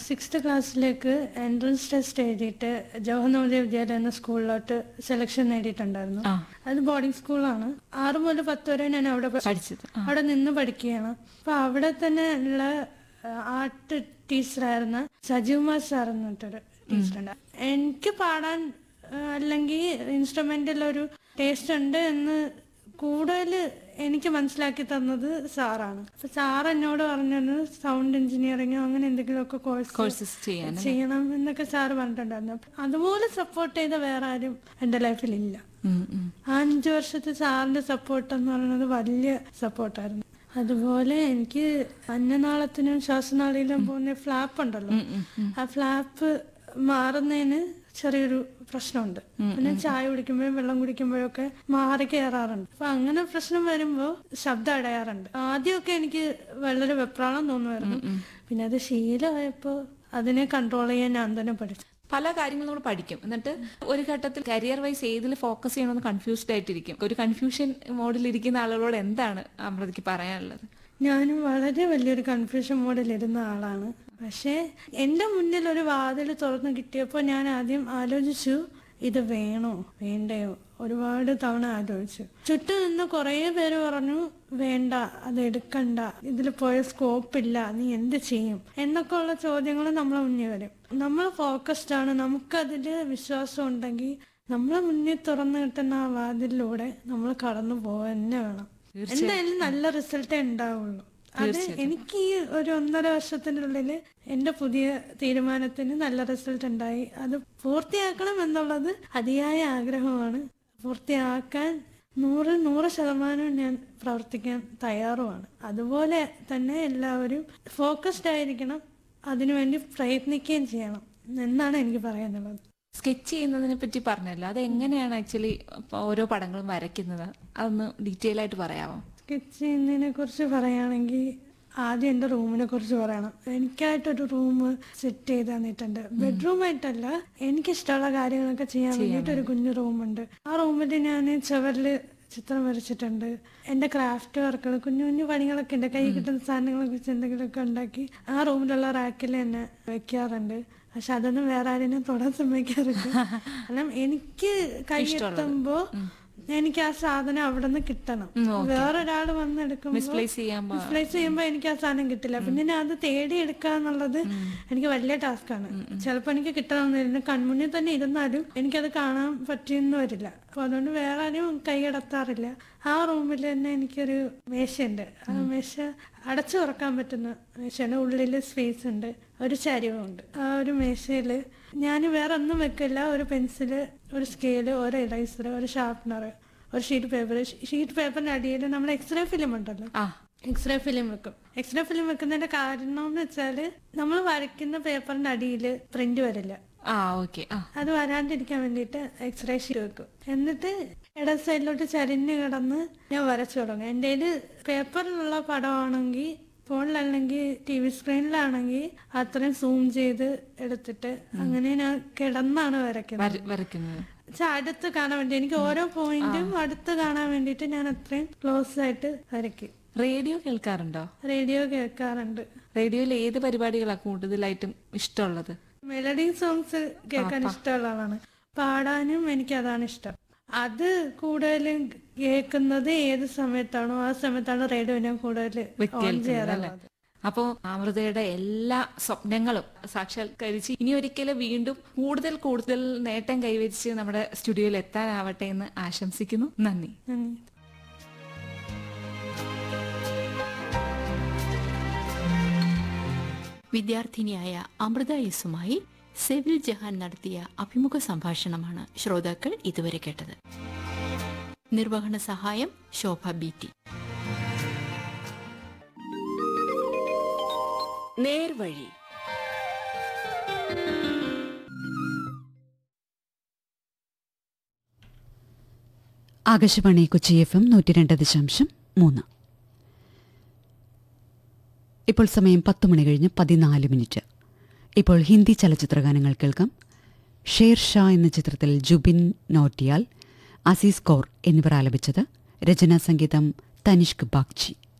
Sixth ക്ലാസ്സിലേക്ക് entrance test എഴുതിയിട്ട് ജവഹർ നവോദയ വിദ്യാലയ എന്ന സ്കൂളിലോട്ട് സെലക്ഷൻ നേടിയിട്ടുണ്ടായിരുന്നു ആ അത് ബോർഡിംഗ് സ്കൂളാണ് ആറ് മുതൽ പത്ത് വരെ ഞാൻ അവിടെ പ- പഠിച്ചത് ആ. അവിടെ നിന്ന് പഠിക്കുകയാണ് അപ്പൊ അവിടെ തന്നെ ഉള്ള ആർട്ട് ടീച്ചറായിരുന്ന സജീവ്മാർ സാർ എന്നിട്ടൊരു ടീച്ചറുണ്ട് എനിക്ക് പാടാൻ ആ, അല്ലെങ്കിൽ ഇൻസ്ട്രുമെന്റിൽ ഒരു ടേസ്റ്റ് ഉണ്ട് എന്ന് കൂടുതൽ എനിക്ക് മനസ്സിലാക്കി തന്നത് സാറാണ് അപ്പൊ സാർ എന്നോട് പറഞ്ഞത് സൗണ്ട് എഞ്ചിനീയറിങ്ങോ അങ്ങനെ എന്തെങ്കിലുമൊക്കെ കോഴ്സ് കോഴ്സസ് ചെയ്യാൻ ചെയ്യണം എന്നൊക്കെ സാറ് പറഞ്ഞിട്ടുണ്ടായിരുന്നു അപ്പൊ അതുപോലെ സപ്പോർട്ട് ചെയ്ത വേറെ ആരും എന്റെ ലൈഫിൽ ഇല്ല ഉം, ഉം. ആ അഞ്ചു വർഷത്തെ സാറിന്റെ സപ്പോർട്ട് എന്ന് പറയുന്നത് വലിയ സപ്പോർട്ടായിരുന്നു അതുപോലെ എനിക്ക് അന്നനാളത്തിനും ശ്വാസനാളിയിലും പോകുന്ന ഫ്ലാപ്പ് ഉണ്ടല്ലോ ഉം, ഉം, ഉം. ആ ഫ്ലാപ്പ് മാറുന്നതിന് ചെറിയൊരു പ്രശ്നമുണ്ട് പിന്നെ ചായ കുടിക്കുമ്പോഴും വെള്ളം കുടിക്കുമ്പോഴൊക്കെ മാറി കയറാറുണ്ട് അപ്പൊ അങ്ങനെ പ്രശ്നം വരുമ്പോ ശബ്ദം അടയാറുണ്ട് ആദ്യമൊക്കെ എനിക്ക് വളരെ വെപ്രാളം തോന്നുമായിരുന്നു പിന്നെ അത് ശീലമായപ്പോ അതിനെ കൺട്രോൾ ചെയ്യാൻ ഞാൻ തന്നെ പഠിച്ചു പല കാര്യങ്ങളും നമ്മൾ പഠിക്കും എന്നിട്ട് ഒരു ഘട്ടത്തിൽ കരിയർ വൈസ് ഏതിൽ ഫോക്കസ് ചെയ്യണമെന്ന് കൺഫ്യൂസ്ഡ് ആയിട്ടിരിക്കും ഒരു കൺഫ്യൂഷൻ മോഡിൽ ഇരിക്കുന്ന ആളുകളോട് എന്താണ് അമൃതയ്ക്ക് പറയാനുള്ളത് ഞാനും വളരെ വലിയൊരു കൺഫ്യൂഷൻ മോഡിൽ ഇരുന്ന ആളാണ് പക്ഷേ എൻ്റെ മുന്നിൽ ഒരു വാതിൽ തുറന്നു കിട്ടിയപ്പോൾ ഞാൻ ആദ്യം ആലോചിച്ചു ഇത് വേണോ വേണ്ടയോ ഒരുപാട് തവണ ആലോചിച്ചു ചുറ്റും നിന്ന് കുറേ പേര് പറഞ്ഞു വേണ്ട അത് എടുക്കണ്ട ഇതിൽ പോയ സ്കോപ്പ് ഇല്ല നീ എന്ത് ചെയ്യും എന്നൊക്കെ ഉള്ള ചോദ്യങ്ങൾ നമ്മളെ മുന്നിൽ വരും നമ്മൾ ഫോക്കസ്ഡ് ആണ് നമുക്കതിൽ വിശ്വാസം ഉണ്ടെങ്കിൽ നമ്മളെ മുന്നിൽ തുറന്നു കിട്ടുന്ന ആ വാതിലിലൂടെ നമ്മൾ കടന്നു പോവുക തന്നെ വേണം എന്തായാലും നല്ല റിസൾട്ടേ ഉണ്ടാവുള്ളൂ അത് എനിക്ക് ഈ ഒരു ഒന്നര വർഷത്തിനുള്ളിൽ എന്റെ പുതിയ തീരുമാനത്തിന് നല്ല റിസൾട്ട് ഉണ്ടായി അത് പൂർത്തിയാക്കണം എന്നുള്ളത് അതിയായ ആഗ്രഹമാണ് പൂർത്തിയാക്കാൻ നൂറ് നൂറ് ശതമാനം ഞാൻ പ്രവർത്തിക്കാൻ തയ്യാറുമാണ് അതുപോലെ തന്നെ എല്ലാവരും ഫോക്കസ്ഡ് ആയിരിക്കണം അതിനുവേണ്ടി പ്രയത്നിക്കുകയും ചെയ്യണം എന്നാണ് എനിക്ക് പറയാനുള്ളത് സ്കെച്ച് ചെയ്യുന്നതിനെ പറ്റി പറഞ്ഞല്ലോ അത് എങ്ങനെയാണ് ആക്ച്വലി ഓരോ പടങ്ങളും വരയ്ക്കുന്നത് അതൊന്ന് ഡീറ്റെയിൽ ആയിട്ട് പറയാമോ സ്കെച്ച് ചെയ്യുന്നതിനെ കുറിച്ച് പറയുകയാണെങ്കിൽ ആദ്യം എൻ്റെ റൂമിനെ കുറിച്ച് പറയണം എനിക്കായിട്ടൊരു റൂം സെറ്റ് ചെയ്ത് തന്നിട്ടുണ്ട് ബെഡ്റൂം ആയിട്ടല്ല എനിക്കിഷ്ടമുള്ള കാര്യങ്ങളൊക്കെ ചെയ്യാൻ വേണ്ടിയിട്ട് ഒരു കുഞ്ഞു റൂമുണ്ട് ആ റൂമിൽ ഞാൻ ചുവരില് ചിത്രം വരച്ചിട്ടുണ്ട് എൻ്റെ ക്രാഫ്റ്റ് വർക്കുകൾ കുഞ്ഞു കുഞ്ഞു പണികളൊക്കെ ഉണ്ട് കൈ കിട്ടുന്ന സാധനങ്ങളൊക്കെ വെച്ച് എന്തെങ്കിലുമൊക്കെ ഉണ്ടാക്കി ആ റൂമിലുള്ള റാക്കിൽ തന്നെ വെക്കാറുണ്ട് പക്ഷെ അതൊന്നും വേറെ ആരെയും തൊടാൻ സമ്മതിക്കാറില്ല കാരണം എനിക്ക് കൈ എത്തുമ്പോ എനിക്ക് ആ സാധനം അവിടെ നിന്ന് കിട്ടണം വേറൊരാൾ വന്ന് എടുക്കുമ്പോൾ മിസ്പ്ലേസ് ചെയ്യാൻ പാ- മിസ്പ്ലേസ് ചെയ്യുമ്പോൾ എനിക്ക് ആ സാധനം കിട്ടില്ല പിന്നെ ഞാൻ അത് തേടി എടുക്കുക എന്നുള്ളത് എനിക്ക് വലിയ ടാസ്ക്കാണ് ചിലപ്പോൾ എനിക്ക് കിട്ടണമെന്നില്ല കൺമുന്നിൽ തന്നെ ഇരുന്നാലും എനിക്കത് കാണാൻ പറ്റിയെന്ന് വരില്ല അപ്പൊ അതുകൊണ്ട് വേറെ ആരും കൈയടത്താറില്ല ആ റൂമിൽ തന്നെ എനിക്കൊരു മേശയുണ്ട് ആ മേശ അടച്ചു തുറക്കാൻ പറ്റുന്ന മേശയാണ് ഉള്ളിൽ സ്പേസ് ഉണ്ട് ഒരു ചരിവുണ്ട് ആ ഒരു മേശയില് ഞാൻ വേറെ ഒന്നും വെക്കില്ല ഒരു പെൻസില് ഒരു സ്കെയില് ഒരു ഇറൈസർ ഒരു ഷാർപ്പനർ ഒരു ഷീറ്റ് പേപ്പർ ഷീറ്റ് പേപ്പറിന്റെ അടിയിൽ നമ്മൾ എക്സ്റേ ഫിലിം ഉണ്ടല്ലോ ആ എക്സ്റേ ഫിലിം വെക്കും എക്സ്റേ ഫിലിം വെക്കുന്നതിന്റെ കാരണം എന്ന് വെച്ചാല് നമ്മൾ വരയ്ക്കുന്ന പേപ്പറിന്റെ അടിയിൽ പ്രിന്റ് വരില്ല ആ ഓക്കെ ആ അത് വരാണ്ടിരിക്കാൻ വേണ്ടിയിട്ട് എക്സ്റേ ഷീറ്റ് വെക്കും എന്നിട്ട് ഇട സൈഡിലോട്ട് ചരിഞ്ഞ് കിടന്ന് ഞാൻ വരച്ചു തുടങ്ങും എൻ്റെ കയ്യിൽ പേപ്പറിലുള്ള പടമാണെങ്കിൽ ഫോണിലല്ലെങ്കിൽ ടി വി സ്ക്രീനിലാണെങ്കിൽ അത്രയും സൂം ചെയ്ത് എടുത്തിട്ട് അങ്ങനെ ഞാൻ കിടന്നാണ് വരയ്ക്കുന്നത് വര- വരയ്ക്കുന്നത് വെച്ചാ അടുത്ത് കാണാൻ വേണ്ടി എനിക്ക് ഓരോ പോയിന്റും അടുത്ത് കാണാൻ വേണ്ടിയിട്ട് ഞാൻ അത്രയും ക്ലോസ് ആയിട്ട് വരയ്ക്കും റേഡിയോ കേൾക്കാറുണ്ടോ റേഡിയോ കേൾക്കാറുണ്ട് റേഡിയോയിൽ ഏത് പരിപാടികളാണ് കൂടുതലായിട്ടും ഇഷ്ടമുള്ളത് മെലഡി സോങ്സ് കേൾക്കാൻ ഇഷ്ടമുള്ള ആളാണ് പാടാനും എനിക്ക് അതാണ് ഇഷ്ടം അത് കൂടുതലും കേൾക്കുന്നത് ഏത് സമയത്താണോ ആ സമയത്താണ് റേഡിയോ ഞാൻ കൂടുതൽ ഓൺ ചെയ്യാറുള്ളത് അപ്പോൾ അമൃതയുടെ എല്ലാ സ്വപ്നങ്ങളും സാക്ഷാത്കരിച്ച് ഇനി ഒരിക്കലും വീണ്ടും കൂടുതൽ കൂടുതൽ നേട്ടം കൈവരിച്ച് നമ്മുടെ സ്റ്റുഡിയോയിൽ എത്താനാവട്ടെ എന്ന് ആശംസിക്കുന്നു നന്ദി നന്ദി വിദ്യാർത്ഥിനിയായ അമൃത യെസുമായി സെവിൽ ജഹാൻ നടത്തിയ അഭിമുഖ സംഭാഷണമാണ് ശ്രോതാക്കൾ ഇതുവരെ കേട്ടത് നിർവഹണ സഹായം ശോഭ ബി ടി നേർവഴി ആകാശവാണി കൊച്ചി എഫ് എം നൂറ്റി രണ്ട് ദശാംശം മൂന്ന് ഇപ്പോൾ സമയം പത്ത് മണി കഴിഞ്ഞ് പതിനാല് മിനിറ്റ് ഇപ്പോൾ ഹിന്ദി ചലച്ചിത്രഗാനങ്ങൾ കേൾക്കാം ഷേർ ഷാ എന്ന ചിത്രത്തിൽ ജുബിൻ നോട്ടിയാൽ അസീസ് കൗർ എന്നിവർ ആലപിച്ചത് രചനാ സംഗീതം തനിഷ്ക് ബാഗ്ചി